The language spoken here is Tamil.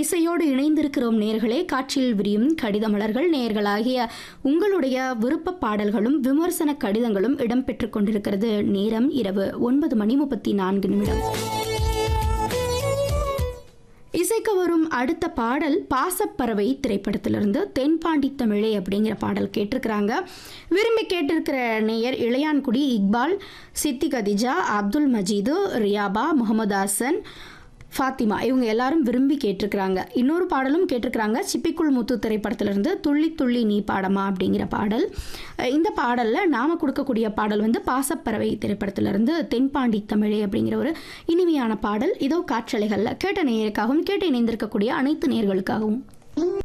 இசையோடு இணைந்திருக்கிறோம் நேர்களே காற்றில் விரியும் கடித மலர்கள் நேர்களாகிய உங்களுடைய விருப்ப பாடல்களும் விமர்சன கடிதங்களும் இடம்பெற்றுக் கொண்டிருக்கிறது நேரம் இரவு ஒன்பது மணி முப்பத்தி நான்கு நிமிடம் இசைக்கு வரும் அடுத்த பாடல் பாசப்பறவை திரைப்படத்திலிருந்து தென்பாண்டி தமிழே அப்படிங்கிற பாடல் கேட்டிருக்கிறாங்க விரும்பி கேட்டிருக்கிற நேயர் இளையான்குடி இக்பால் சித்தி கதிஜா அப்துல் மஜீது ரியாபா முகமது ஹசன் ஃபாத்திமா இவங்க எல்லாரும் விரும்பி கேட்டிருக்கிறாங்க இன்னொரு பாடலும் கேட்டிருக்கிறாங்க சிப்பிக்குள் முத்து திரைப்படத்திலிருந்து துள்ளி துள்ளி நீ பாடமா அப்படிங்கிற பாடல் அஹ் இந்த பாடலில் நாம் கொடுக்கக்கூடிய பாடல் வந்து பாசப்பறவை திரைப்படத்திலிருந்து தென்பாண்டி தமிழே அப்படிங்கிற ஒரு இனிமையான பாடல் இதோ காற்றலைகளில் கேட்ட நேயருக்காகவும் கேட்டு இணைந்திருக்கக்கூடிய அனைத்து நேயர்களுக்காகவும்